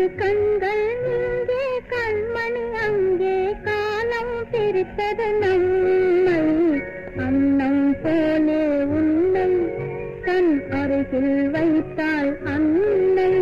இரு கண்கள் இங்கே கண்மணி அங்கே காலம் பிரித்தது நம்மை அன்னம் போலே உன்னை கண் அருகில் வைத்தாள் அன்னை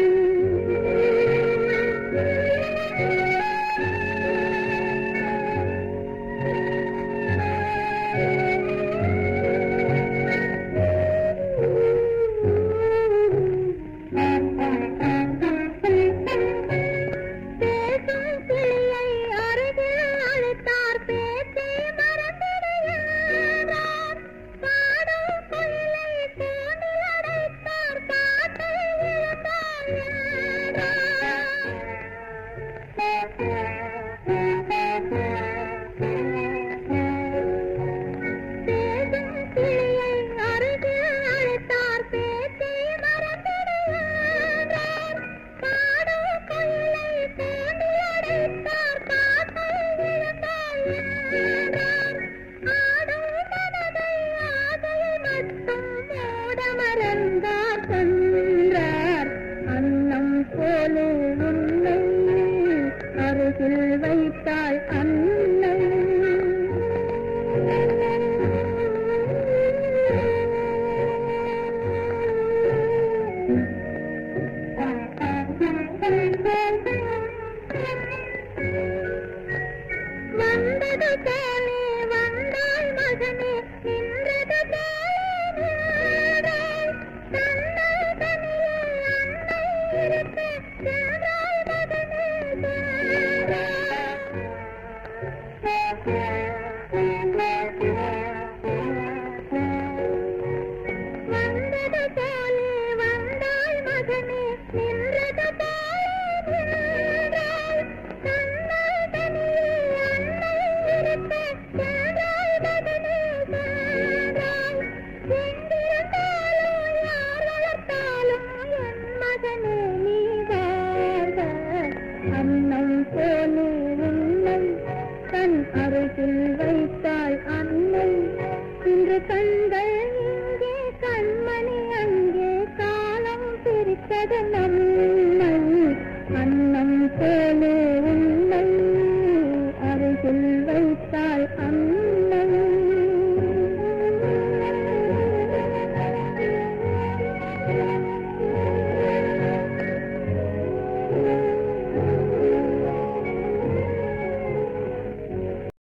பேசும் கிளியை அருகில் அழைத்தார் பேச்சை மறந்திடுகிறார் பாடும் குயிலை கூண்டில் அடைத்தார் பாட்டை இழந்தார் பேசும் கிளியை அருகில் அழைத்தார் பேச்சை மறந்திடுகிறார் பாடும் குயிலை கூண்டில் அடைத்தார் பாட்டை இழந்தார் ஆடும் மனதை ஆசையை மட்டும் மூட மறந்தார் சென்றார் அன்னம் போலே உன்னை அருகில் வைத்தாள் அன்னை வந்தது தேனே வந்தாள் மகனே நின்றது தேனே நின்றாள். தன்னை தனியே அன்னை இருக்க சென்றாள் மகனே வந்தது போலே வந்தாள் மகனே நின்றது போலே நின்றாள் தன்னை தனியே அன்னை இருக்க சென்றாள் மகனே சென்றாள் எங்கிருந்தாலும் யார் வளர்த்தாலும் என் மகனே நீ வாழ்க அன்னம் போலே உன்னை தன் அருகில் வைத்தாள் அன்னை இன்று கண்கள் இங்கே கண்மணி அங்கே காலம் பிரித்தது நம்மை அன்னம் போலே